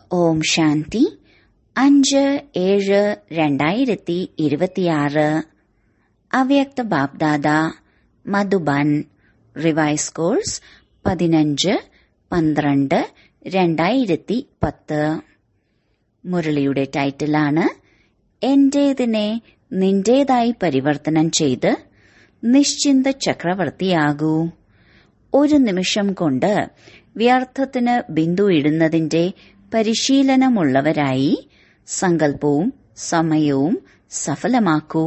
ഓം ശാന്തി അഞ്ച് ഏഴ് രണ്ടായിരത്തി ഇരുപത്തിയാറ് അവ്യക്ത ബാബ്ദാദ മധുബൻ റിവൈസ് കോഴ്സ് പതിനഞ്ച് പന്ത്രണ്ട് രണ്ടായിരത്തി പത്ത് മുരളിയുടെ ടൈറ്റിലാണ് എന്റേതിനെ നിന്റേതായി പരിവർത്തനം ചെയ്ത് നിശ്ചിന്ത ചക്രവർത്തിയാകൂ ഒരു നിമിഷം കൊണ്ട് വ്യർത്ഥത്തിന് ബിന്ദു ഇടുന്നതിന്റെ പരിശീലനമുള്ളവരായി സങ്കല്പവും സമയവും സഫലമാക്കൂ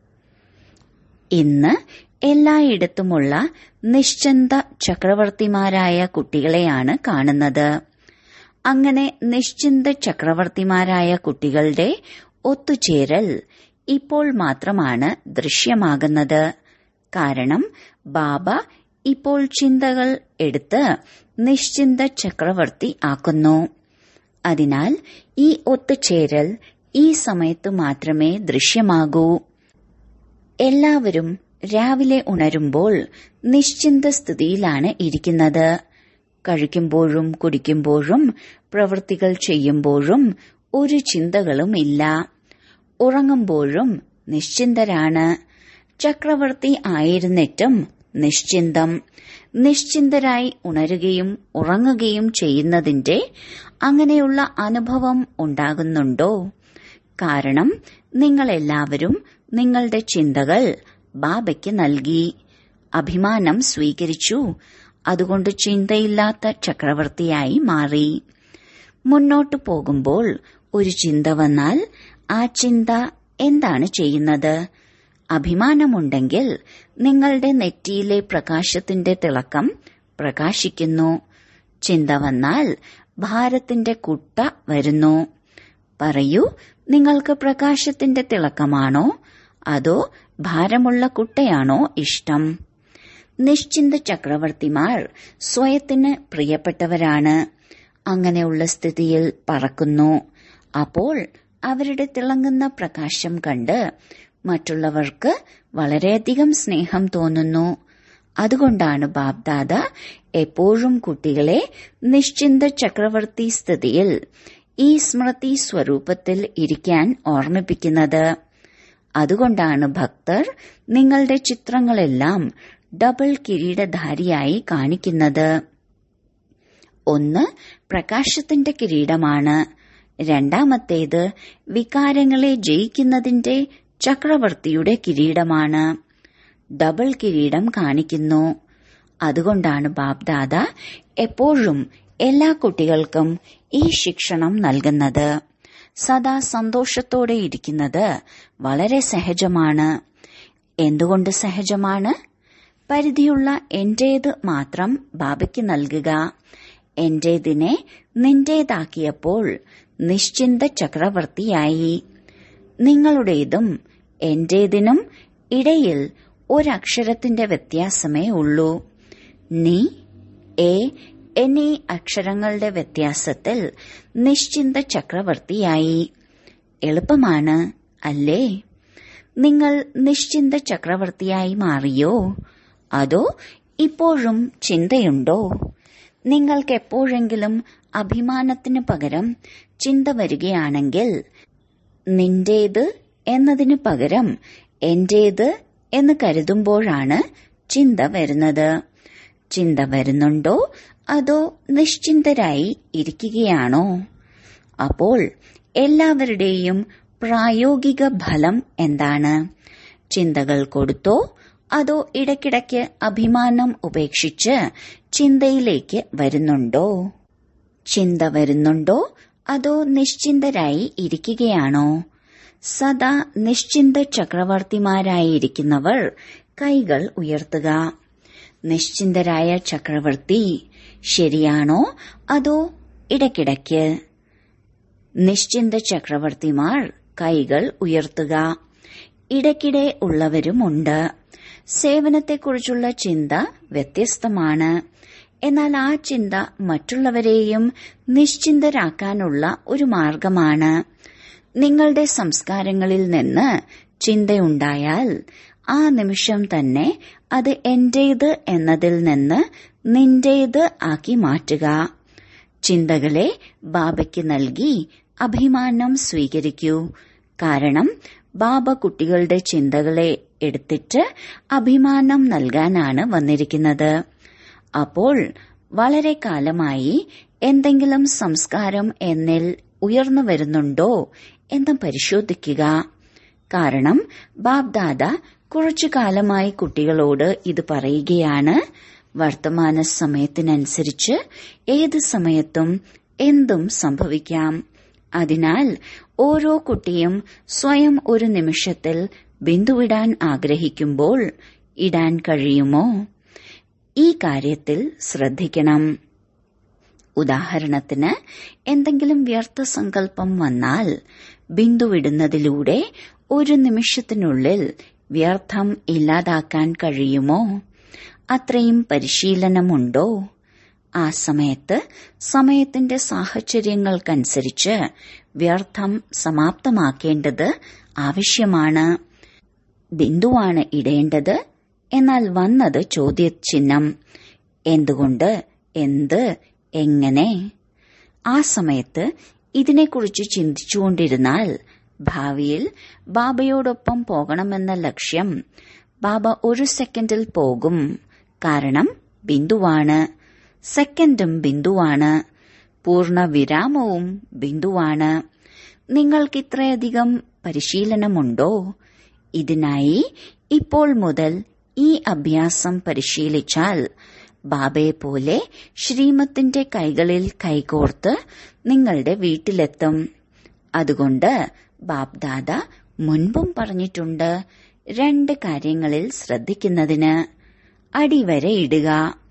ഇന്ന് എല്ലായിടത്തുമുള്ള നിശ്ചന്ത ചക്രവർത്തിമാരായ കുട്ടികളെയാണ് കാണുന്നത് അങ്ങനെ നിശ്ചിന്ത ചക്രവർത്തിമാരായ കുട്ടികളുടെ ഒത്തുചേരൽ ഇപ്പോൾ മാത്രമാണ് ദൃശ്യമാകുന്നത് കാരണം ബാബ ഇപ്പോൾ ചിന്തകൾ എടുത്ത് നിശ്ചിന്ത ചക്രവർത്തി ആക്കുന്നു അതിനാൽ ഈ ഒത്തുചേരൽ ഈ സമയത്തു മാത്രമേ ദൃശ്യമാകൂ എല്ലാവരും രാവിലെ ഉണരുമ്പോൾ നിശ്ചിന്ത സ്ഥിതിയിലാണ് ഇരിക്കുന്നത് കഴിക്കുമ്പോഴും കുടിക്കുമ്പോഴും പ്രവൃത്തികൾ ചെയ്യുമ്പോഴും ഒരു ചിന്തകളും ഇല്ല ഉറങ്ങുമ്പോഴും നിശ്ചിന്തരാണ് ചക്രവർത്തി ആയിരുന്നിട്ടും നിശ്ചിന്തം നിശ്ചിന്തരായി ഉണരുകയും ഉറങ്ങുകയും ചെയ്യുന്നതിന്റെ അങ്ങനെയുള്ള അനുഭവം ഉണ്ടാകുന്നുണ്ടോ കാരണം നിങ്ങളെല്ലാവരും നിങ്ങളുടെ ചിന്തകൾ ബാബയ്ക്ക് നൽകി അഭിമാനം സ്വീകരിച്ചു അതുകൊണ്ട് ചിന്തയില്ലാത്ത ചക്രവർത്തിയായി മാറി മുന്നോട്ടു പോകുമ്പോൾ ഒരു ചിന്ത വന്നാൽ ആ ചിന്ത എന്താണ് ചെയ്യുന്നത് അഭിമാനമുണ്ടെങ്കിൽ നിങ്ങളുടെ നെറ്റിയിലെ പ്രകാശത്തിന്റെ തിളക്കം പ്രകാശിക്കുന്നു ചിന്ത വന്നാൽ ഭാരത്തിന്റെ കുട്ട വരുന്നു പറയൂ നിങ്ങൾക്ക് പ്രകാശത്തിന്റെ തിളക്കമാണോ അതോ ഭാരമുള്ള കുട്ടയാണോ ഇഷ്ടം നിശ്ചിന്ത ചക്രവർത്തിമാർ സ്വയത്തിന് പ്രിയപ്പെട്ടവരാണ് അങ്ങനെയുള്ള സ്ഥിതിയിൽ പറക്കുന്നു അപ്പോൾ അവരുടെ തിളങ്ങുന്ന പ്രകാശം കണ്ട് മറ്റുള്ളവർക്ക് വളരെയധികം സ്നേഹം തോന്നുന്നു അതുകൊണ്ടാണ് ബാബ്ദാദ എപ്പോഴും കുട്ടികളെ നിശ്ചിന്ത ചക്രവർത്തി സ്ഥിതിയിൽ ഈ സ്മൃതി സ്വരൂപത്തിൽ ഇരിക്കാൻ ഓർമ്മിപ്പിക്കുന്നത് അതുകൊണ്ടാണ് ഭക്തർ നിങ്ങളുടെ ചിത്രങ്ങളെല്ലാം ഡബിൾ കിരീടധാരിയായി കാണിക്കുന്നത് ഒന്ന് പ്രകാശത്തിന്റെ കിരീടമാണ് രണ്ടാമത്തേത് വികാരങ്ങളെ ജയിക്കുന്നതിന്റെ ചക്രവർത്തിയുടെ കിരീടമാണ് ഡബിൾ കിരീടം കാണിക്കുന്നു അതുകൊണ്ടാണ് ബാബ്ദാദ എപ്പോഴും എല്ലാ കുട്ടികൾക്കും ഈ ശിക്ഷണം നൽകുന്നത് സദാ സന്തോഷത്തോടെ ഇരിക്കുന്നത് വളരെ സഹജമാണ് എന്തുകൊണ്ട് സഹജമാണ് പരിധിയുള്ള എന്റേത് മാത്രം ബാബയ്ക്ക് നൽകുക എന്റേതിനെ നിന്റേതാക്കിയപ്പോൾ നിശ്ചിന്ത ചക്രവർത്തിയായി നിങ്ങളുടേതും എന്റേതിനും ഇടയിൽ ഒരക്ഷരത്തിന്റെ വ്യത്യാസമേ ഉള്ളൂ നീ എ എന്നീ അക്ഷരങ്ങളുടെ വ്യത്യാസത്തിൽ നിശ്ചിന്ത ചക്രവർത്തിയായി എളുപ്പമാണ് അല്ലേ നിങ്ങൾ നിശ്ചിന്ത ചക്രവർത്തിയായി മാറിയോ അതോ ഇപ്പോഴും ചിന്തയുണ്ടോ നിങ്ങൾക്ക് എപ്പോഴെങ്കിലും അഭിമാനത്തിന് പകരം ചിന്ത വരികയാണെങ്കിൽ നിന്റേത് എന്നതിന് പകരം എന്റേത് എന്ന് കരുതുമ്പോഴാണ് ചിന്ത വരുന്നത് ചിന്ത വരുന്നുണ്ടോ അതോ നിശ്ചിന്തരായി ഇരിക്കുകയാണോ അപ്പോൾ എല്ലാവരുടെയും പ്രായോഗിക ഫലം എന്താണ് ചിന്തകൾ കൊടുത്തോ അതോ ഇടയ്ക്കിടയ്ക്ക് അഭിമാനം ഉപേക്ഷിച്ച് ചിന്തയിലേക്ക് വരുന്നുണ്ടോ ചിന്ത വരുന്നുണ്ടോ അതോ നിശ്ചിന്തരായി ഇരിക്കുകയാണോ സദാ നിശ്ചിന്ത ചക്രവർത്തിമാരായിരിക്കുന്നവർ കൈകൾ ഉയർത്തുക നിശ്ചിന്തരായ ചക്രവർത്തി ശരിയാണോ അതോ ഇടയ്ക്കിടയ്ക്ക് നിശ്ചിന്ത ചക്രവർത്തിമാർ കൈകൾ ഉയർത്തുക ഇടയ്ക്കിടെ ഉള്ളവരുമുണ്ട് സേവനത്തെക്കുറിച്ചുള്ള ചിന്ത വ്യത്യസ്തമാണ് എന്നാൽ ആ ചിന്ത മറ്റുള്ളവരെയും നിശ്ചിന്തരാക്കാനുള്ള ഒരു മാർഗമാണ് നിങ്ങളുടെ സംസ്കാരങ്ങളിൽ നിന്ന് ചിന്തയുണ്ടായാൽ ആ നിമിഷം തന്നെ അത് എന്റേത് എന്നതിൽ നിന്ന് നിന്റേത് ആക്കി മാറ്റുക ചിന്തകളെ ബാബയ്ക്ക് നൽകി അഭിമാനം സ്വീകരിക്കൂ കാരണം ബാബ കുട്ടികളുടെ ചിന്തകളെ എടുത്തിട്ട് അഭിമാനം നൽകാനാണ് വന്നിരിക്കുന്നത് അപ്പോൾ വളരെ കാലമായി എന്തെങ്കിലും സംസ്കാരം എന്നിൽ ഉയർന്നു വരുന്നുണ്ടോ എന്ന് പരിശോധിക്കുക കാരണം ബാബ്ദാദ കുറച്ചു കാലമായി കുട്ടികളോട് ഇത് പറയുകയാണ് വർത്തമാന സമയത്തിനനുസരിച്ച് ഏത് സമയത്തും എന്തും സംഭവിക്കാം അതിനാൽ ഓരോ കുട്ടിയും സ്വയം ഒരു നിമിഷത്തിൽ ബിന്ദുവിടാൻ ആഗ്രഹിക്കുമ്പോൾ ഇടാൻ കഴിയുമോ ഈ കാര്യത്തിൽ ശ്രദ്ധിക്കണം ഉദാഹരണത്തിന് എന്തെങ്കിലും വ്യർത്ഥ സങ്കല്പം വന്നാൽ ബിന്ദുവിടുന്നതിലൂടെ ഒരു നിമിഷത്തിനുള്ളിൽ വ്യർത്ഥം ഇല്ലാതാക്കാൻ കഴിയുമോ അത്രയും പരിശീലനമുണ്ടോ ആ സമയത്ത് സമയത്തിന്റെ സാഹചര്യങ്ങൾക്കനുസരിച്ച് വ്യർത്ഥം സമാപ്തമാക്കേണ്ടത് ആവശ്യമാണ് ബിന്ദുവാണ് ഇടേണ്ടത് എന്നാൽ വന്നത് ചോദ്യചിഹ്നം എന്തുകൊണ്ട് എന്ത് എങ്ങനെ ആ സമയത്ത് ഇതിനെക്കുറിച്ച് ചിന്തിച്ചുകൊണ്ടിരുന്നാൽ ഭാവിയിൽ ബാബയോടൊപ്പം പോകണമെന്ന ലക്ഷ്യം ബാബ ഒരു സെക്കൻഡിൽ പോകും കാരണം ബിന്ദുവാണ് സെക്കൻഡും ബിന്ദുവാണ് പൂർണ്ണ വിരാമവും ബിന്ദുവാണ് നിങ്ങൾക്ക് ഇത്രയധികം പരിശീലനമുണ്ടോ ഇതിനായി ഇപ്പോൾ മുതൽ ഈ അഭ്യാസം പരിശീലിച്ചാൽ ബാബയെ പോലെ ശ്രീമത്തിന്റെ കൈകളിൽ കൈകോർത്ത് നിങ്ങളുടെ വീട്ടിലെത്തും അതുകൊണ്ട് ബാബ്ദാദ മുൻപും പറഞ്ഞിട്ടുണ്ട് രണ്ട് കാര്യങ്ങളിൽ ശ്രദ്ധിക്കുന്നതിന് അടിവരെ ഇടുക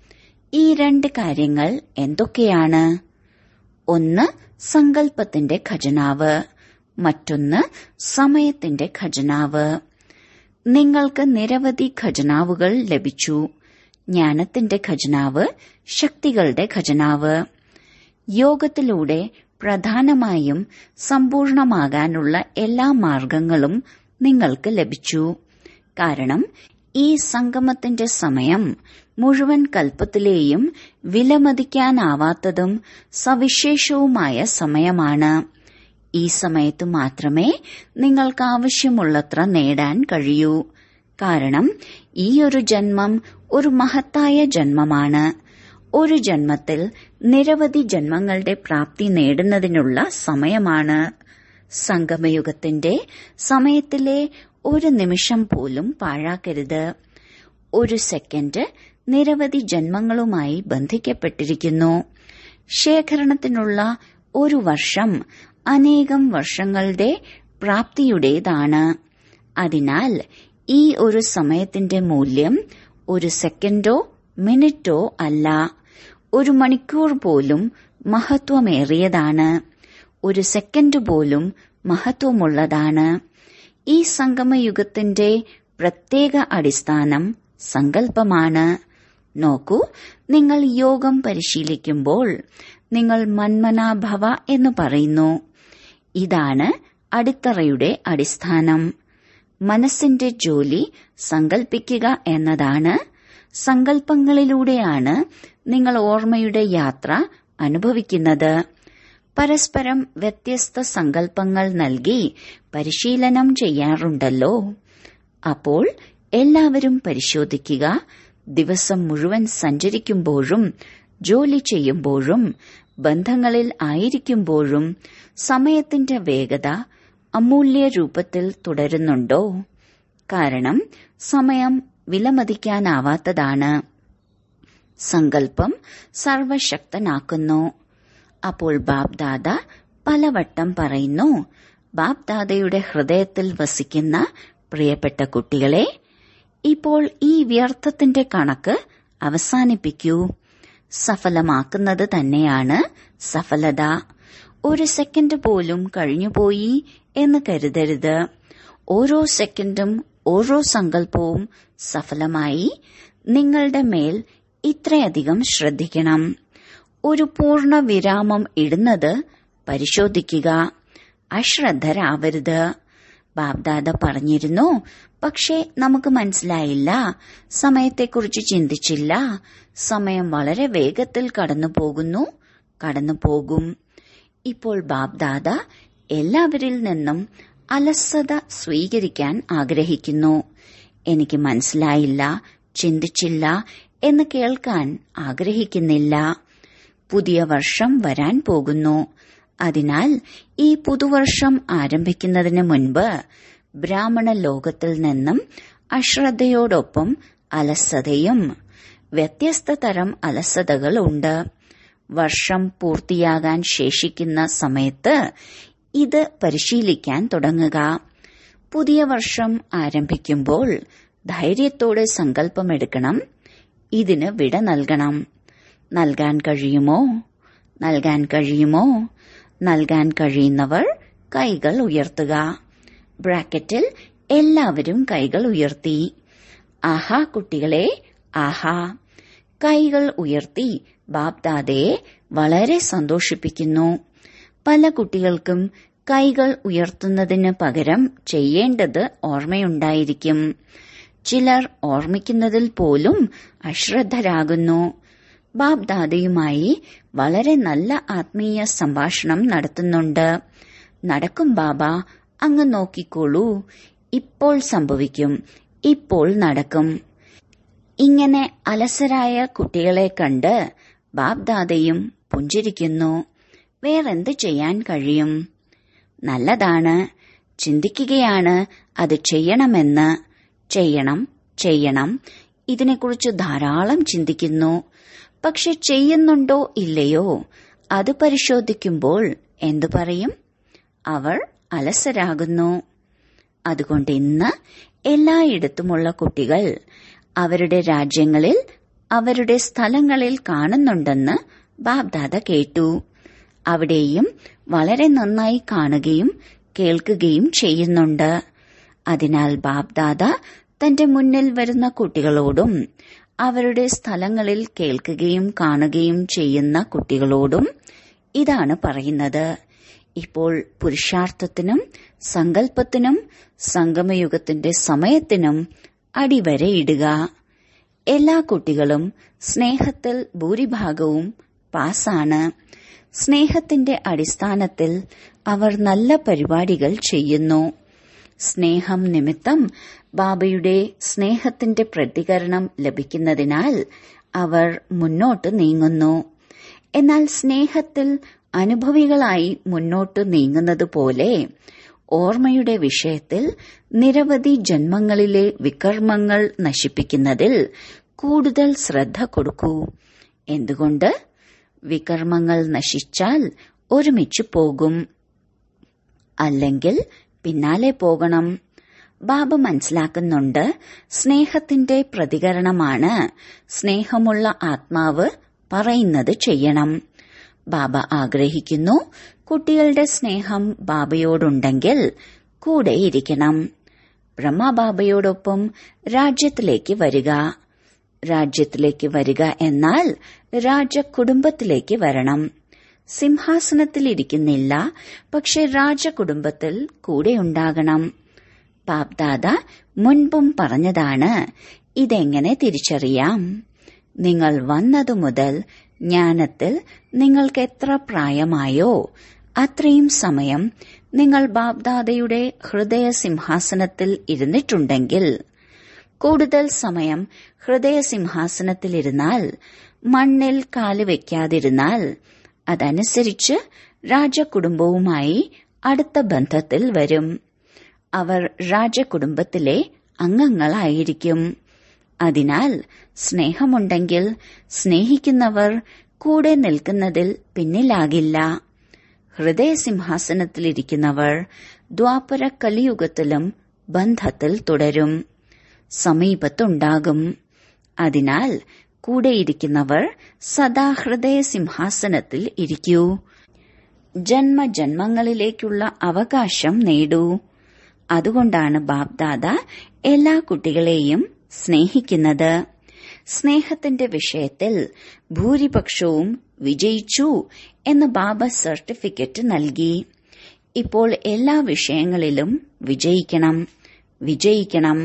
ഈ രണ്ട് കാര്യങ്ങൾ എന്തൊക്കെയാണ് ഒന്ന് സങ്കല്പത്തിന്റെ ഖജനാവ് മറ്റൊന്ന് സമയത്തിന്റെ ഖജനാവ് നിങ്ങൾക്ക് നിരവധി ഖജനാവുകൾ ലഭിച്ചു ജ്ഞാനത്തിന്റെ ഖജനാവ് ശക്തികളുടെ ഖജനാവ് യോഗത്തിലൂടെ പ്രധാനമായും സമ്പൂർണമാകാനുള്ള എല്ലാ മാർഗങ്ങളും നിങ്ങൾക്ക് ലഭിച്ചു കാരണം ഈ സംഗമത്തിന്റെ സമയം മുഴുവൻ കൽപ്പത്തിലെയും വിലമതിക്കാനാവാത്തതും സവിശേഷവുമായ സമയമാണ് ഈ സമയത്ത് മാത്രമേ നിങ്ങൾക്ക് ആവശ്യമുള്ളത്ര നേടാൻ കഴിയൂ കാരണം ഈ ഒരു ജന്മം ഒരു മഹത്തായ ജന്മമാണ് ഒരു ജന്മത്തിൽ നിരവധി ജന്മങ്ങളുടെ പ്രാപ്തി നേടുന്നതിനുള്ള സമയമാണ് സംഗമയുഗത്തിന്റെ സമയത്തിലെ ഒരു നിമിഷം പോലും പാഴാക്കരുത് ഒരു സെക്കൻഡ് നിരവധി ജന്മങ്ങളുമായി ബന്ധിക്കപ്പെട്ടിരിക്കുന്നു ശേഖരണത്തിനുള്ള ഒരു വർഷം അനേകം വർഷങ്ങളുടെ പ്രാപ്തിയുടേതാണ് അതിനാൽ ഈ ഒരു സമയത്തിന്റെ മൂല്യം ഒരു സെക്കൻഡോ മിനിറ്റോ അല്ല ഒരു മണിക്കൂർ പോലും മഹത്വമേറിയതാണ് ഒരു സെക്കൻഡ് പോലും മഹത്വമുള്ളതാണ് ഈ സംഗമയുഗത്തിന്റെ പ്രത്യേക അടിസ്ഥാനം സങ്കല്പമാണ് നോക്കൂ നിങ്ങൾ യോഗം പരിശീലിക്കുമ്പോൾ നിങ്ങൾ മന്മനാഭവ എന്ന് പറയുന്നു ഇതാണ് അടിത്തറയുടെ അടിസ്ഥാനം മനസ്സിന്റെ ജോലി സങ്കൽപ്പിക്കുക എന്നതാണ് സങ്കല്പങ്ങളിലൂടെയാണ് നിങ്ങൾ ഓർമ്മയുടെ യാത്ര അനുഭവിക്കുന്നത് പരസ്പരം വ്യത്യസ്ത സങ്കല്പങ്ങൾ നൽകി പരിശീലനം ചെയ്യാറുണ്ടല്ലോ അപ്പോൾ എല്ലാവരും പരിശോധിക്കുക ദിവസം മുഴുവൻ സഞ്ചരിക്കുമ്പോഴും ജോലി ചെയ്യുമ്പോഴും ബന്ധങ്ങളിൽ ആയിരിക്കുമ്പോഴും സമയത്തിന്റെ വേഗത അമൂല്യ രൂപത്തിൽ തുടരുന്നുണ്ടോ കാരണം സമയം വിലമതിക്കാനാവാത്തതാണ് സങ്കല്പം സർവശക്തനാക്കുന്നു അപ്പോൾ ബാബ്ദാദ പലവട്ടം പറയുന്നു ബാബ്ദാദയുടെ ഹൃദയത്തിൽ വസിക്കുന്ന പ്രിയപ്പെട്ട കുട്ടികളെ ഇപ്പോൾ ഈ വ്യർത്ഥത്തിന്റെ കണക്ക് അവസാനിപ്പിക്കൂ സഫലമാക്കുന്നത് തന്നെയാണ് സഫലത ഒരു സെക്കൻഡ് പോലും കഴിഞ്ഞുപോയി എന്ന് കരുതരുത് ഓരോ സെക്കൻഡും ഓരോ സങ്കല്പവും സഫലമായി നിങ്ങളുടെ മേൽ ഇത്രയധികം ശ്രദ്ധിക്കണം ഒരു പൂർണ്ണ വിരാമം ഇടുന്നത് പരിശോധിക്കുക അശ്രദ്ധരാവരുത് ബാബ്ദാദ പറഞ്ഞിരുന്നു പക്ഷേ നമുക്ക് മനസ്സിലായില്ല സമയത്തെക്കുറിച്ച് ചിന്തിച്ചില്ല സമയം വളരെ വേഗത്തിൽ കടന്നു പോകുന്നു കടന്നു പോകും ഇപ്പോൾ ബാബ്ദാദ എല്ലാവരിൽ നിന്നും അലസത സ്വീകരിക്കാൻ ആഗ്രഹിക്കുന്നു എനിക്ക് മനസ്സിലായില്ല ചിന്തിച്ചില്ല എന്ന് കേൾക്കാൻ ആഗ്രഹിക്കുന്നില്ല പുതിയ വർഷം വരാൻ പോകുന്നു അതിനാൽ ഈ പുതുവർഷം ആരംഭിക്കുന്നതിന് മുൻപ് ബ്രാഹ്മണ ലോകത്തിൽ നിന്നും അശ്രദ്ധയോടൊപ്പം അലസതയും വ്യത്യസ്ത തരം അലസതകൾ ഉണ്ട് വർഷം പൂർത്തിയാകാൻ ശേഷിക്കുന്ന സമയത്ത് ഇത് പരിശീലിക്കാൻ തുടങ്ങുക പുതിയ വർഷം ആരംഭിക്കുമ്പോൾ ധൈര്യത്തോടെ സങ്കല്പമെടുക്കണം ഇതിന് വിട നൽകണം നൽകാൻ കഴിയുമോ നൽകാൻ കഴിയുമോ നൽകാൻ കഴിയുന്നവർ കൈകൾ ഉയർത്തുക ബ്രാക്കറ്റിൽ എല്ലാവരും കൈകൾ ഉയർത്തി ആഹാ കുട്ടികളെ ആഹാ കൈകൾ ഉയർത്തി ബാപ്ദാദയെ വളരെ സന്തോഷിപ്പിക്കുന്നു പല കുട്ടികൾക്കും കൈകൾ ഉയർത്തുന്നതിന് പകരം ചെയ്യേണ്ടത് ഓർമ്മയുണ്ടായിരിക്കും ചിലർ ഓർമ്മിക്കുന്നതിൽ പോലും അശ്രദ്ധരാകുന്നു ബാബ്ദാദയുമായി വളരെ നല്ല ആത്മീയ സംഭാഷണം നടത്തുന്നുണ്ട് നടക്കും ബാബ അങ്ങ് നോക്കിക്കോളൂ ഇപ്പോൾ സംഭവിക്കും ഇപ്പോൾ നടക്കും ഇങ്ങനെ അലസരായ കുട്ടികളെ കണ്ട് ബാബ്ദാദയും പുഞ്ചിരിക്കുന്നു വേറെന്ത് ചെയ്യാൻ കഴിയും നല്ലതാണ് ചിന്തിക്കുകയാണ് അത് ചെയ്യണമെന്ന് ചെയ്യണം ചെയ്യണം ഇതിനെക്കുറിച്ച് ധാരാളം ചിന്തിക്കുന്നു പക്ഷെ ചെയ്യുന്നുണ്ടോ ഇല്ലയോ അത് പരിശോധിക്കുമ്പോൾ എന്തു പറയും അവർ അലസരാകുന്നു അതുകൊണ്ട് ഇന്ന് എല്ലായിടത്തുമുള്ള കുട്ടികൾ അവരുടെ രാജ്യങ്ങളിൽ അവരുടെ സ്ഥലങ്ങളിൽ കാണുന്നുണ്ടെന്ന് ബാബ്ദാദ കേട്ടു അവിടെയും വളരെ നന്നായി കാണുകയും കേൾക്കുകയും ചെയ്യുന്നുണ്ട് അതിനാൽ ബാബ്ദാദ തന്റെ മുന്നിൽ വരുന്ന കുട്ടികളോടും അവരുടെ സ്ഥലങ്ങളിൽ കേൾക്കുകയും കാണുകയും ചെയ്യുന്ന കുട്ടികളോടും ഇതാണ് പറയുന്നത് ഇപ്പോൾ പുരുഷാർത്ഥത്തിനും സങ്കല്പത്തിനും സംഗമയുഗത്തിന്റെ സമയത്തിനും അടിവരയിടുക എല്ലാ കുട്ടികളും സ്നേഹത്തിൽ ഭൂരിഭാഗവും പാസാണ് സ്നേഹത്തിന്റെ അടിസ്ഥാനത്തിൽ അവർ നല്ല പരിപാടികൾ ചെയ്യുന്നു സ്നേഹം നിമിത്തം ബാബയുടെ സ്നേഹത്തിന്റെ പ്രതികരണം ലഭിക്കുന്നതിനാൽ അവർ മുന്നോട്ട് നീങ്ങുന്നു എന്നാൽ സ്നേഹത്തിൽ അനുഭവികളായി മുന്നോട്ട് നീങ്ങുന്നത് പോലെ ഓർമ്മയുടെ വിഷയത്തിൽ നിരവധി ജന്മങ്ങളിലെ വികർമ്മങ്ങൾ നശിപ്പിക്കുന്നതിൽ കൂടുതൽ ശ്രദ്ധ കൊടുക്കൂ എന്തുകൊണ്ട് വികർമ്മങ്ങൾ നശിച്ചാൽ ഒരുമിച്ച് പോകും അല്ലെങ്കിൽ പിന്നാലെ പോകണം ബാബ മനസ്സിലാക്കുന്നുണ്ട് സ്നേഹത്തിന്റെ പ്രതികരണമാണ് സ്നേഹമുള്ള ആത്മാവ് പറയുന്നത് ചെയ്യണം ബാബ ആഗ്രഹിക്കുന്നു കുട്ടികളുടെ സ്നേഹം ബാബയോടുണ്ടെങ്കിൽ കൂടെ ഇരിക്കണം ബ്രഹ്മബാബയോടൊപ്പം രാജ്യത്തിലേക്ക് വരിക രാജ്യത്തിലേക്ക് വരിക എന്നാൽ രാജകുടുംബത്തിലേക്ക് വരണം സിംഹാസനത്തിൽ ഇരിക്കുന്നില്ല പക്ഷെ രാജകുടുംബത്തിൽ കൂടെ ഉണ്ടാകണം പാപ്ദാദ മുൻപും പറഞ്ഞതാണ് ഇതെങ്ങനെ തിരിച്ചറിയാം നിങ്ങൾ വന്നതു മുതൽ ജ്ഞാനത്തിൽ നിങ്ങൾക്ക് എത്ര പ്രായമായോ അത്രയും സമയം നിങ്ങൾ ബാബ്ദാദയുടെ ഹൃദയ സിംഹാസനത്തിൽ ഇരുന്നിട്ടുണ്ടെങ്കിൽ കൂടുതൽ സമയം ഹൃദയ സിംഹാസനത്തിലിരുന്നാൽ മണ്ണിൽ കാല് വെക്കാതിരുന്നാൽ അതനുസരിച്ച് രാജകുടുംബവുമായി അടുത്ത ബന്ധത്തിൽ വരും അവർ രാജകുടുംബത്തിലെ അംഗങ്ങളായിരിക്കും അതിനാൽ സ്നേഹമുണ്ടെങ്കിൽ സ്നേഹിക്കുന്നവർ കൂടെ നിൽക്കുന്നതിൽ പിന്നിലാകില്ല ഹൃദയസിംഹാസനത്തിലിരിക്കുന്നവർ ദ്വാപര കലിയുഗത്തിലും ബന്ധത്തിൽ തുടരും സമീപത്തുണ്ടാകും അതിനാൽ കൂടെയിരിക്കുന്നവർ സദാ ഹൃദയ സിംഹാസനത്തിൽ ഇരിക്കൂ ജന്മജന്മങ്ങളിലേക്കുള്ള അവകാശം നേടൂ അതുകൊണ്ടാണ് ബാബ്ദാദ എല്ലാ കുട്ടികളെയും സ്നേഹിക്കുന്നത് സ്നേഹത്തിന്റെ വിഷയത്തിൽ ഭൂരിപക്ഷവും വിജയിച്ചു എന്ന് ബാബ സർട്ടിഫിക്കറ്റ് നൽകി ഇപ്പോൾ എല്ലാ വിഷയങ്ങളിലും വിജയിക്കണം വിജയിക്കണം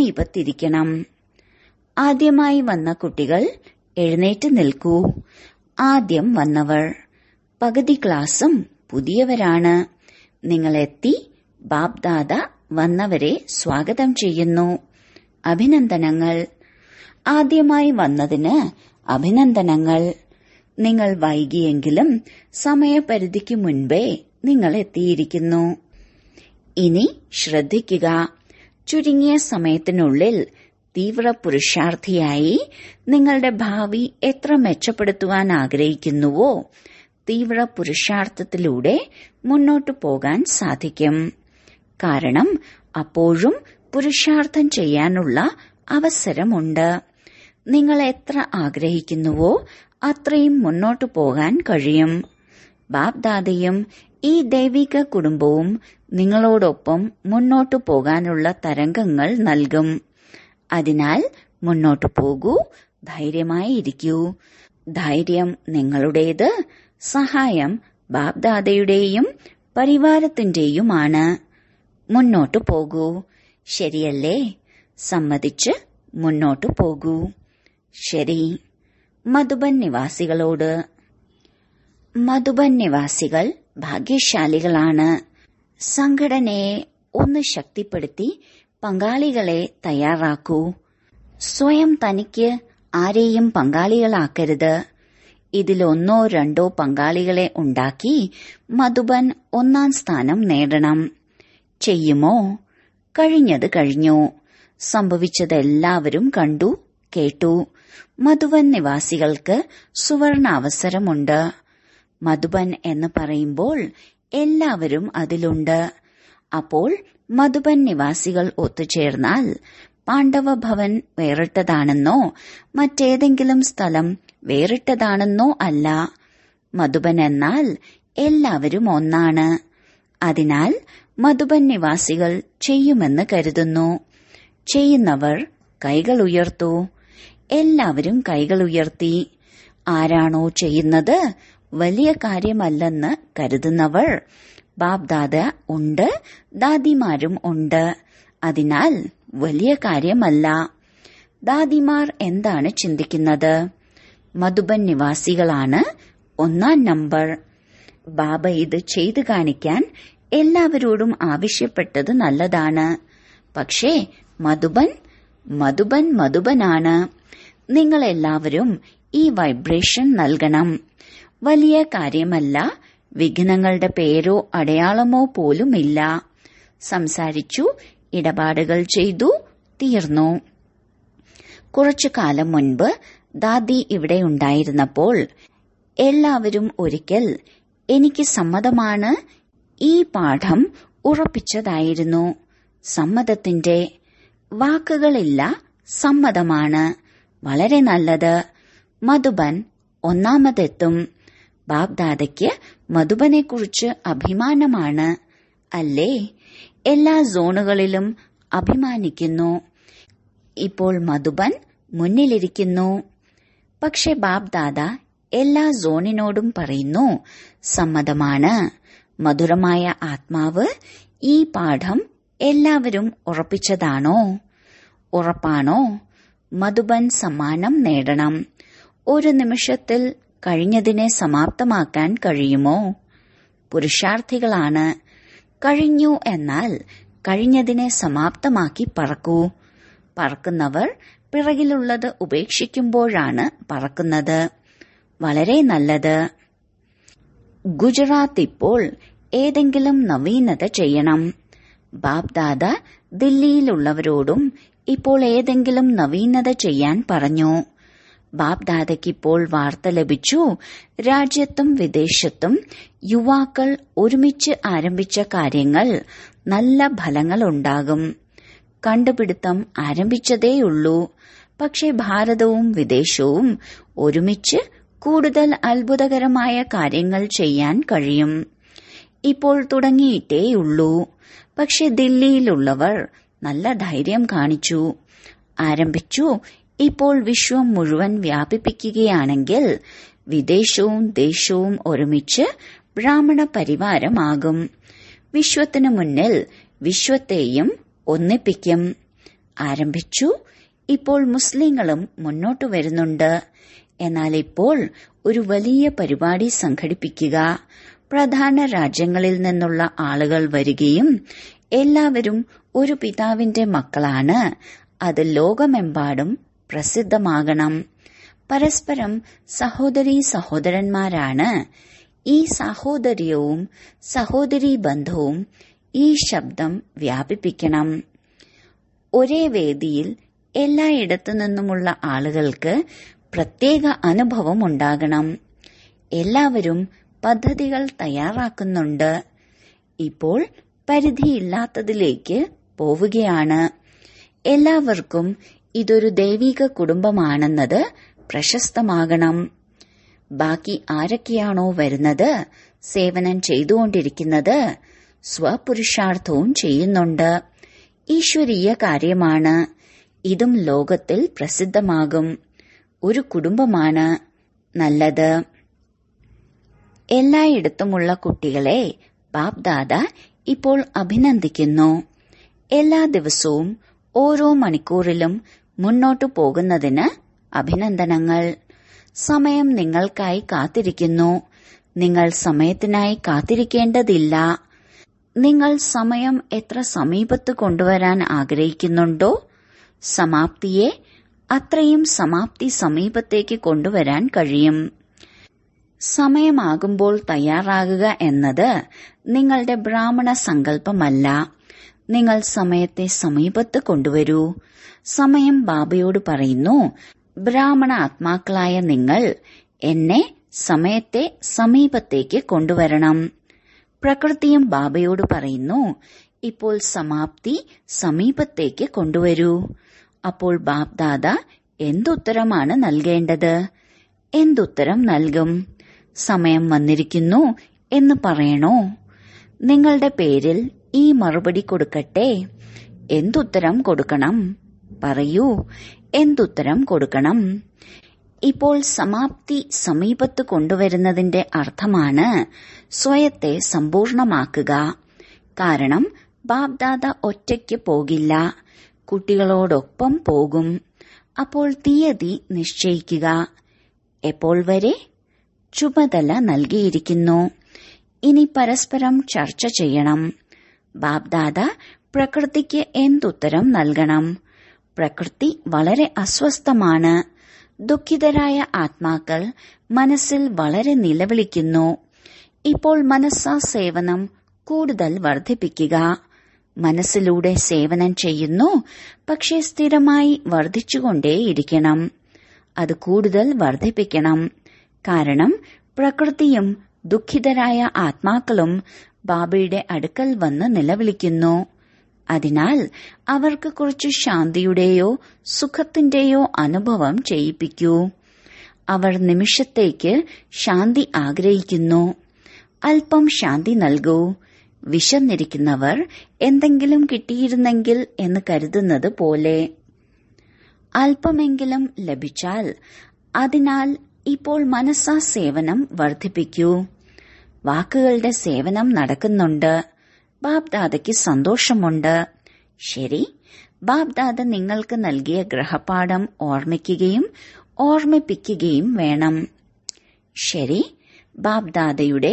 സമീപത്തിരിക്കണം ആദ്യമായി വന്ന കുട്ടികൾ എഴുന്നേറ്റ് നിൽക്കൂ ആദ്യം വന്നവർ പകുതി ക്ലാസും പുതിയവരാണ് നിങ്ങളെത്തി ബാബ്ദാദ വന്നവരെ സ്വാഗതം ചെയ്യുന്നു അഭിനന്ദനങ്ങൾ ആദ്യമായി വന്നതിന് അഭിനന്ദനങ്ങൾ നിങ്ങൾ വൈകിയെങ്കിലും സമയപരിധിക്ക് മുൻപേ നിങ്ങൾ എത്തിയിരിക്കുന്നു ഇനി ശ്രദ്ധിക്കുക ചുരുങ്ങിയ സമയത്തിനുള്ളിൽ തീവ്ര പുരുഷാർത്ഥിയായി നിങ്ങളുടെ ഭാവി എത്ര മെച്ചപ്പെടുത്തുവാൻ ആഗ്രഹിക്കുന്നുവോ തീവ്ര പുരുഷാർത്ഥത്തിലൂടെ മുന്നോട്ടു പോകാൻ സാധിക്കും കാരണം അപ്പോഴും പുരുഷാർത്ഥം ചെയ്യാനുള്ള അവസരമുണ്ട് നിങ്ങൾ എത്ര ആഗ്രഹിക്കുന്നുവോ അത്രയും മുന്നോട്ടു പോകാൻ കഴിയും ബാബ്ദാദയും ഈ ദൈവിക കുടുംബവും നിങ്ങളോടൊപ്പം മുന്നോട്ടു പോകാനുള്ള തരംഗങ്ങൾ നൽകും അതിനാൽ മുന്നോട്ടു പോകൂ ധൈര്യമായി ഇരിക്കൂ ധൈര്യം നിങ്ങളുടേത് സഹായം ബാബ്ദാദയുടെയും പരിവാരത്തിന്റെയുമാണ് മുന്നോട്ടു പോകൂ ശരിയല്ലേ സമ്മതിച്ച് മുന്നോട്ടു പോകൂ ശരി മധുബൻ നിവാസികളോട് മധുബൻ നിവാസികൾ ഭാഗ്യശാലികളാണ് സംഘടനയെ ഒന്ന് ശക്തിപ്പെടുത്തി പങ്കാളികളെ തയ്യാറാക്കൂ സ്വയം തനിക്ക് ആരെയും പങ്കാളികളാക്കരുത് ഇതിലൊന്നോ രണ്ടോ പങ്കാളികളെ ഉണ്ടാക്കി മധുബൻ ഒന്നാം സ്ഥാനം നേടണം ചെയ്യുമോ കഴിഞ്ഞത് കഴിഞ്ഞു സംഭവിച്ചതെല്ലാവരും കണ്ടു കേട്ടു മധുബൻ നിവാസികൾക്ക് സുവർണ അവസരമുണ്ട് മധുബൻ എന്ന് പറയുമ്പോൾ എല്ലാവരും അതിലുണ്ട് അപ്പോൾ മധുബൻ നിവാസികൾ ഒത്തുചേർന്നാൽ പാണ്ഡവ ഭവൻ വേറിട്ടതാണെന്നോ മറ്റേതെങ്കിലും സ്ഥലം വേറിട്ടതാണെന്നോ അല്ല മധുബൻ എന്നാൽ എല്ലാവരും ഒന്നാണ് അതിനാൽ മധുബൻ നിവാസികൾ ചെയ്യുമെന്ന് കരുതുന്നു ചെയ്യുന്നവർ കൈകൾ ഉയർത്തൂ എല്ലാവരും കൈകൾ ഉയർത്തി ആരാണോ ചെയ്യുന്നത് വലിയ കാര്യമല്ലെന്ന് കരുതുന്നവർ ബാബ്ദാദ ഉണ്ട് ദാദിമാരും ഉണ്ട് അതിനാൽ വലിയ കാര്യമല്ല ദാദിമാർ എന്താണ് ചിന്തിക്കുന്നത് മധുബൻ നിവാസികളാണ് ഒന്നാം നമ്പർ ബാബ ഇത് ചെയ്തു കാണിക്കാൻ എല്ലാവരോടും ആവശ്യപ്പെട്ടത് നല്ലതാണ് പക്ഷേ മധുബൻ മധുബൻ മധുബനാണ് നിങ്ങൾ എല്ലാവരും ഈ വൈബ്രേഷൻ നൽകണം വലിയ കാര്യമല്ല വിഘ്നങ്ങളുടെ പേരോ അടയാളമോ പോലുമില്ല സംസാരിച്ചു ഇടപാടുകൾ ചെയ്തു തീർന്നു കുറച്ചു കാലം മുൻപ് ദാദി ഇവിടെ ഉണ്ടായിരുന്നപ്പോൾ എല്ലാവരും ഒരിക്കൽ എനിക്ക് സമ്മതമാണ് ഈ പാഠം ഉറപ്പിച്ചതായിരുന്നു സമ്മതത്തിന്റെ വാക്കുകളില്ല സമ്മതമാണ് വളരെ നല്ലത് മധുബൻ ഒന്നാമതെത്തും ബാബ്ദാദയ്ക്ക് മധുബനെക്കുറിച്ച് അഭിമാനമാണ് അല്ലേ എല്ലാ സോണുകളിലും അഭിമാനിക്കുന്നു ഇപ്പോൾ മധുബൻ മുന്നിലിരിക്കുന്നു പക്ഷെ ബാബ്ദാദ എല്ലാ സോണിനോടും പറയുന്നു സമ്മതമാണ് മധുരമായ ആത്മാവ് ഈ പാഠം എല്ലാവരും ഉറപ്പിച്ചതാണോ ഉറപ്പാണോ മധുബൻ സമ്മാനം നേടണം ഒരു നിമിഷത്തിൽ കഴിഞ്ഞതിനെ സമാപ്തമാക്കാൻ കഴിയുമോ പുരുഷാർത്ഥികളാണ് കഴിഞ്ഞു എന്നാൽ കഴിഞ്ഞതിനെ സമാപ്തമാക്കി പറക്കൂ പറക്കുന്നവർ പിറകിലുള്ളത് ഉപേക്ഷിക്കുമ്പോഴാണ് പറക്കുന്നത് വളരെ നല്ലത് ഗുജറാത്ത് ഇപ്പോൾ ഏതെങ്കിലും നവീനത ചെയ്യണം ബാബ്ദാദ ദില്ലിയിലുള്ളവരോടും ഇപ്പോൾ ഏതെങ്കിലും നവീനത ചെയ്യാൻ പറഞ്ഞു ബാബ്ദാദയ്ക്ക് ഇപ്പോൾ വാർത്ത ലഭിച്ചു രാജ്യത്തും വിദേശത്തും യുവാക്കൾ ഒരുമിച്ച് ആരംഭിച്ച കാര്യങ്ങൾ നല്ല ഫലങ്ങളുണ്ടാകും കണ്ടുപിടുത്തം ആരംഭിച്ചതേയുള്ളൂ പക്ഷെ ഭാരതവും വിദേശവും ഒരുമിച്ച് കൂടുതൽ അത്ഭുതകരമായ കാര്യങ്ങൾ ചെയ്യാൻ കഴിയും ഇപ്പോൾ തുടങ്ങിയിട്ടേയുള്ളൂ പക്ഷെ ദില്ലിയിലുള്ളവർ നല്ല ധൈര്യം കാണിച്ചു ആരംഭിച്ചു ഇപ്പോൾ വിശ്വം മുഴുവൻ വ്യാപിപ്പിക്കുകയാണെങ്കിൽ വിദേശവും ദേശവും ഒരുമിച്ച് ബ്രാഹ്മണ പരിവാരമാകും വിശ്വത്തിനു മുന്നിൽ വിശ്വത്തെയും ഒന്നിപ്പിക്കും ആരംഭിച്ചു ഇപ്പോൾ മുസ്ലിങ്ങളും മുന്നോട്ടു വരുന്നുണ്ട് എന്നാൽ ഇപ്പോൾ ഒരു വലിയ പരിപാടി സംഘടിപ്പിക്കുക പ്രധാന രാജ്യങ്ങളിൽ നിന്നുള്ള ആളുകൾ വരികയും എല്ലാവരും ഒരു പിതാവിന്റെ മക്കളാണ് അത് ലോകമെമ്പാടും പ്രസിദ്ധമാകണം പരസ്പരം സഹോദരീ സഹോദരന്മാരാണ് ഈ സാഹോദര്യവും സഹോദരീ ബന്ധവും ഈ ശബ്ദം വ്യാപിപ്പിക്കണം ഒരേ വേദിയിൽ എല്ലായിടത്തു നിന്നുമുള്ള ആളുകൾക്ക് പ്രത്യേക അനുഭവം ഉണ്ടാകണം എല്ലാവരും പദ്ധതികൾ തയ്യാറാക്കുന്നുണ്ട് ഇപ്പോൾ പരിധിയില്ലാത്തതിലേക്ക് പോവുകയാണ് എല്ലാവർക്കും ഇതൊരു ദൈവിക കുടുംബമാണെന്നത് പ്രശസ്തമാകണം ബാക്കി ആരൊക്കെയാണോ വരുന്നത് സേവനം ചെയ്തുകൊണ്ടിരിക്കുന്നത് സ്വപുരുഷാർത്ഥവും ചെയ്യുന്നുണ്ട് ഈശ്വരീയ കാര്യമാണ് ഇതും ലോകത്തിൽ പ്രസിദ്ധമാകും ഒരു കുടുംബമാണ് നല്ലത് എല്ലായിടത്തുമുള്ള കുട്ടികളെ ബാപ്ദാദ ഇപ്പോൾ അഭിനന്ദിക്കുന്നു എല്ലാ ദിവസവും ഓരോ മണിക്കൂറിലും മുന്നോട്ടു പോകുന്നതിന് അഭിനന്ദനങ്ങൾ സമയം നിങ്ങൾക്കായി കാത്തിരിക്കുന്നു നിങ്ങൾ സമയത്തിനായി കാത്തിരിക്കേണ്ടതില്ല നിങ്ങൾ സമയം എത്ര സമീപത്ത് കൊണ്ടുവരാൻ ആഗ്രഹിക്കുന്നുണ്ടോ സമാപ്തിയെ അത്രയും സമാപ്തി സമീപത്തേക്ക് കൊണ്ടുവരാൻ കഴിയും സമയമാകുമ്പോൾ തയ്യാറാകുക എന്നത് നിങ്ങളുടെ ബ്രാഹ്മണ സങ്കല്പമല്ല നിങ്ങൾ സമയത്തെ സമീപത്ത് കൊണ്ടുവരൂ സമയം ബാബയോട് പറയുന്നു ബ്രാഹ്മണ ആത്മാക്കളായ നിങ്ങൾ എന്നെ സമയത്തെ സമീപത്തേക്ക് കൊണ്ടുവരണം പ്രകൃതിയും ബാബയോട് പറയുന്നു ഇപ്പോൾ സമാപ്തി സമീപത്തേക്ക് കൊണ്ടുവരൂ അപ്പോൾ ബാബ്ദാദ എന്തുത്തരമാണ് നൽകേണ്ടത് എന്തുത്തരം നൽകും സമയം വന്നിരിക്കുന്നു എന്ന് പറയണോ നിങ്ങളുടെ പേരിൽ ഈ മറുപടി കൊടുക്കട്ടെ എന്തുത്തരം കൊടുക്കണം പറയൂ എന്തുത്തരം കൊടുക്കണം ഇപ്പോൾ സമാപ്തി സമീപത്ത് കൊണ്ടുവരുന്നതിന്റെ അർത്ഥമാണ് സ്വയത്തെ സമ്പൂർണമാക്കുക കാരണം ബാബ്ദാദ ഒറ്റയ്ക്ക് പോകില്ല കുട്ടികളോടൊപ്പം പോകും അപ്പോൾ തീയതി നിശ്ചയിക്കുക എപ്പോൾ വരെ ചുമതല നൽകിയിരിക്കുന്നു ഇനി പരസ്പരം ചർച്ച ചെയ്യണം ബാബ്ദാദ പ്രകൃതിക്ക് എന്തുത്തരം നൽകണം പ്രകൃതി വളരെ അസ്വസ്ഥമാണ് ദുഃഖിതരായ ആത്മാക്കൾ മനസ്സിൽ വളരെ നിലവിളിക്കുന്നു ഇപ്പോൾ മനസ്സാ സേവനം കൂടുതൽ വർദ്ധിപ്പിക്കുക മനസ്സിലൂടെ സേവനം ചെയ്യുന്നു പക്ഷെ സ്ഥിരമായി വർദ്ധിച്ചുകൊണ്ടേയിരിക്കണം അത് കൂടുതൽ വർദ്ധിപ്പിക്കണം കാരണം പ്രകൃതിയും ദുഃഖിതരായ ആത്മാക്കളും ബാബയുടെ അടുക്കൽ വന്ന് നിലവിളിക്കുന്നു അതിനാൽ അവർക്ക് കുറച്ച് ശാന്തിയുടെയോ സുഖത്തിന്റെയോ അനുഭവം ചെയ്യിപ്പിക്കൂ അവർ നിമിഷത്തേക്ക് ശാന്തി ആഗ്രഹിക്കുന്നു അല്പം ശാന്തി നൽകൂ വിശന്നിരിക്കുന്നവർ എന്തെങ്കിലും കിട്ടിയിരുന്നെങ്കിൽ എന്ന് കരുതുന്നത് പോലെ അല്പമെങ്കിലും ലഭിച്ചാൽ അതിനാൽ ഇപ്പോൾ മനസ്സാ സേവനം വർദ്ധിപ്പിക്കൂ വാക്കുകളുടെ സേവനം നടക്കുന്നുണ്ട് ബാബ്ദാദയ്ക്ക് സന്തോഷമുണ്ട് ശരി ബാബ്ദാദ നിങ്ങൾക്ക് നൽകിയ ഗ്രഹപാഠം ഓർമ്മിക്കുകയും ഓർമ്മിപ്പിക്കുകയും വേണം ശരി ബാബ്ദാദയുടെ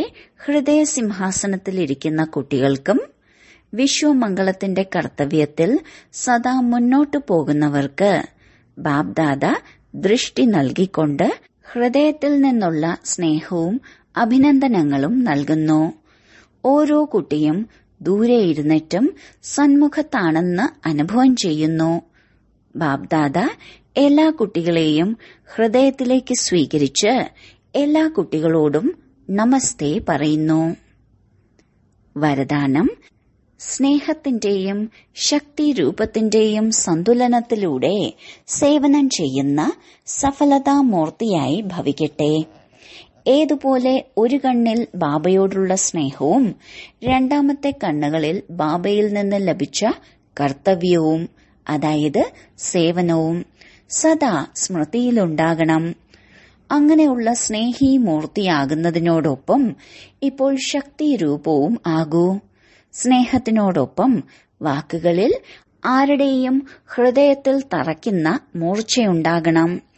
ഹൃദയസിംഹാസനത്തിലിരിക്കുന്ന കുട്ടികൾക്കും വിശ്വമംഗളത്തിന്റെ കർത്തവ്യത്തിൽ സദാ മുന്നോട്ടു പോകുന്നവർക്ക് ബാബ്ദാദ ദൃഷ്ടി നൽകിക്കൊണ്ട് ഹൃദയത്തിൽ നിന്നുള്ള സ്നേഹവും അഭിനന്ദനങ്ങളും നൽകുന്നു ഓരോ കുട്ടിയും ദൂരെ ഇരുന്നിട്ടും സന്മുഖത്താണെന്ന് അനുഭവം ചെയ്യുന്നു ബാബ്ദാദ എല്ലാ കുട്ടികളെയും ഹൃദയത്തിലേക്ക് സ്വീകരിച്ച് എല്ലാ കുട്ടികളോടും നമസ്തേ പറയുന്നു വരദാനം സ്നേഹത്തിന്റെയും ശക്തിരൂപത്തിന്റെയും സന്തുലനത്തിലൂടെ സേവനം ചെയ്യുന്ന സഫലതാമൂർത്തിയായി ഭവിക്കട്ടെ ഏതുപോലെ ഒരു കണ്ണിൽ ബാബയോടുള്ള സ്നേഹവും രണ്ടാമത്തെ കണ്ണുകളിൽ ബാബയിൽ നിന്ന് ലഭിച്ച കർത്തവ്യവും അതായത് സേവനവും സദാ സ്മൃതിയിലുണ്ടാകണം അങ്ങനെയുള്ള സ്നേഹി മൂർത്തിയാകുന്നതിനോടൊപ്പം ഇപ്പോൾ ശക്തിരൂപവും ആകൂ സ്നേഹത്തിനോടൊപ്പം വാക്കുകളിൽ ആരുടെയും ഹൃദയത്തിൽ തറയ്ക്കുന്ന മൂർച്ചയുണ്ടാകണം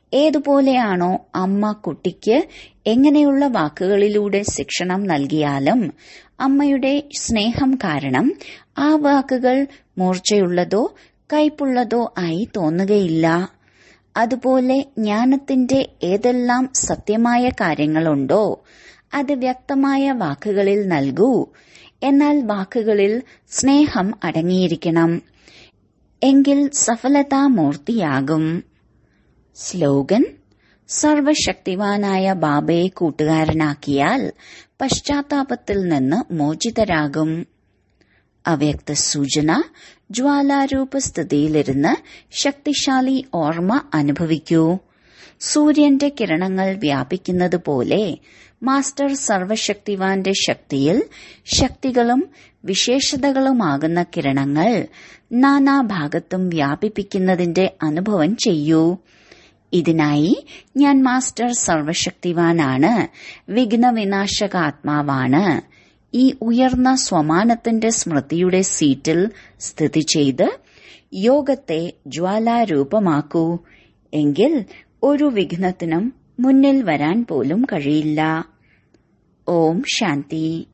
ഏതുപോലെയാണോ അമ്മ കുട്ടിക്ക് എങ്ങനെയുള്ള വാക്കുകളിലൂടെ ശിക്ഷണം നൽകിയാലും അമ്മയുടെ സ്നേഹം കാരണം ആ വാക്കുകൾ മൂർച്ചയുള്ളതോ കയ്പുള്ളതോ ആയി തോന്നുകയില്ല അതുപോലെ ജ്ഞാനത്തിന്റെ ഏതെല്ലാം സത്യമായ കാര്യങ്ങളുണ്ടോ അത് വ്യക്തമായ വാക്കുകളിൽ നൽകൂ എന്നാൽ വാക്കുകളിൽ സ്നേഹം അടങ്ങിയിരിക്കണം എങ്കിൽ സഫലതാമൂർത്തിയാകും സ്ലോഗൻ സർവശക്തിവാനായ ബാബയെ കൂട്ടുകാരനാക്കിയാൽ പശ്ചാത്താപത്തിൽ നിന്ന് മോചിതരാകും അവ്യക്ത സൂചന ജ്വാലാരൂപ സ്ഥിതിയിലിരുന്ന് ശക്തിശാലി ഓർമ്മ അനുഭവിക്കൂ സൂര്യന്റെ കിരണങ്ങൾ വ്യാപിക്കുന്നത് പോലെ മാസ്റ്റർ സർവശക്തിവാന്റെ ശക്തിയിൽ ശക്തികളും വിശേഷതകളുമാകുന്ന കിരണങ്ങൾ നാനാഭാഗത്തും വ്യാപിപ്പിക്കുന്നതിന്റെ അനുഭവം ചെയ്യൂ ഇതിനായി ഞാൻ മാസ്റ്റർ സർവശക്തിവാനാണ് വിഘ്നവിനാശകാത്മാവാണ് ഈ ഉയർന്ന സ്വമാനത്തിന്റെ സ്മൃതിയുടെ സീറ്റിൽ സ്ഥിതി ചെയ്ത് യോഗത്തെ ജ്വാലാരൂപമാക്കൂ എങ്കിൽ ഒരു വിഘ്നത്തിനും മുന്നിൽ വരാൻ പോലും കഴിയില്ല ഓം ശാന്തി